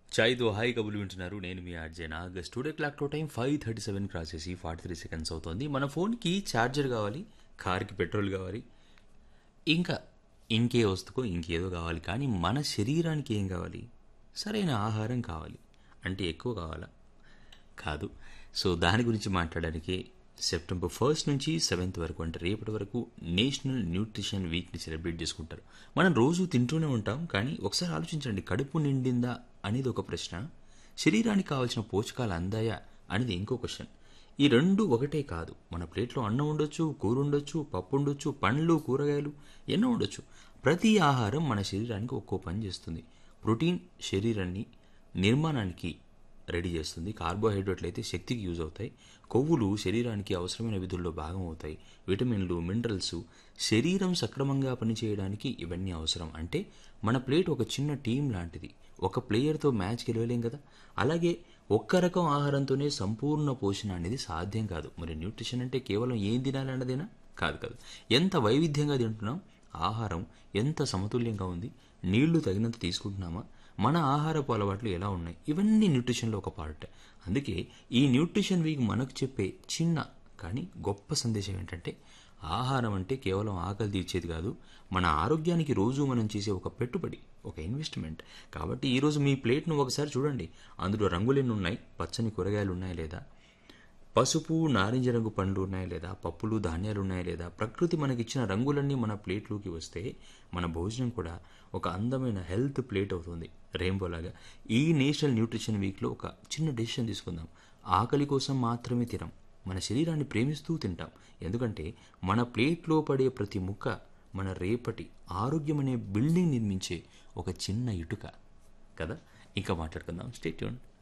చాయ్తో hi కబులు వింటున్నారు నేను మీ ఆర్జే నాగ్ స్టూడియో క్లాక్లో time five thirty seven cross చేసి ఫార్టీ త్రీ సెకండ్స్ అవుతుంది మన ఫోన్కి ఛార్జర్ కావాలి కార్కి పెట్రోల్ కావాలి ఇంకా ఇంకే వస్తుకో ఇంకేదో కావాలి కానీ మన శరీరానికి ఏం కావాలి సరైన ఆహారం కావాలి అంటే ఎక్కువ కావాలా కాదు సో దాని గురించి మాట్లాడడానికి సెప్టెంబర్ ఫస్ట్ నుంచి సెవెంత్ వరకు అంటే రేపటి వరకు నేషనల్ న్యూట్రిషన్ వీక్ని సెలబ్రేట్ చేసుకుంటారు మనం రోజు తింటూనే ఉంటాం కానీ ఒకసారి ఆలోచించండి కడుపు నిండిందా అనేది ఒక ప్రశ్న శరీరానికి కావాల్సిన పోషకాలు అందాయా అనేది ఇంకో క్వశ్చన్ ఈ రెండు ఒకటే కాదు మన ప్లేట్లో అన్నం ఉండొచ్చు కూర ఉండొచ్చు పప్పు ఉండొచ్చు పండ్లు కూరగాయలు ఎన్నో ఉండొచ్చు ప్రతి ఆహారం మన శరీరానికి ఒక్కో పని చేస్తుంది ప్రోటీన్ శరీరాన్ని నిర్మాణానికి రెడీ చేస్తుంది కార్బోహైడ్రేట్లు అయితే శక్తికి యూజ్ అవుతాయి కొవ్వులు శరీరానికి అవసరమైన విధుల్లో భాగం అవుతాయి విటమిన్లు మినరల్స్ శరీరం సక్రమంగా పనిచేయడానికి ఇవన్నీ అవసరం అంటే మన ప్లేట్ ఒక చిన్న టీం లాంటిది ఒక ప్లేయర్తో మ్యాచ్ గెలవలేం కదా అలాగే ఒక్క రకం ఆహారంతోనే సంపూర్ణ పోషణ అనేది సాధ్యం కాదు మరి న్యూట్రిషన్ అంటే కేవలం ఏం తినాలన్నదేనా కాదు కాదు ఎంత వైవిధ్యంగా తింటున్నాం ఆహారం ఎంత సమతుల్యంగా ఉంది నీళ్లు తగినంత తీసుకుంటున్నామా మన ఆహారపు అలవాట్లు ఎలా ఉన్నాయి ఇవన్నీ న్యూట్రిషన్లో ఒక పార్ట్ అందుకే ఈ న్యూట్రిషన్ వీక్ మనకు చెప్పే చిన్న కానీ గొప్ప సందేశం ఏంటంటే ఆహారం అంటే కేవలం ఆకలి తీర్చేది కాదు మన ఆరోగ్యానికి రోజు మనం చేసే ఒక పెట్టుబడి ఒక ఇన్వెస్ట్మెంట్ కాబట్టి ఈరోజు మీ ప్లేట్ను ఒకసారి చూడండి అందులో రంగులెన్ని ఉన్నాయి పచ్చని కూరగాయలు ఉన్నాయా లేదా పసుపు నారింజ రంగు పండ్లు ఉన్నాయా లేదా పప్పులు ధాన్యాలు ఉన్నాయా లేదా ప్రకృతి మనకిచ్చిన రంగులన్నీ మన ప్లేట్లోకి వస్తే మన భోజనం కూడా ఒక అందమైన హెల్త్ ప్లేట్ అవుతుంది రెయిన్బో లాగా ఈ నేషనల్ న్యూట్రిషన్ వీక్లో ఒక చిన్న డెసిషన్ తీసుకుందాం ఆకలి కోసం మాత్రమే తినం మన శరీరాన్ని ప్రేమిస్తూ తింటాం ఎందుకంటే మన ప్లేట్లో పడే ప్రతి ముక్క మన రేపటి ఆరోగ్యం అనే బిల్డింగ్ నిర్మించే ఒక చిన్న ఇటుక కదా ఇంకా మాట్లాడుకుందాం స్టేట్యూన్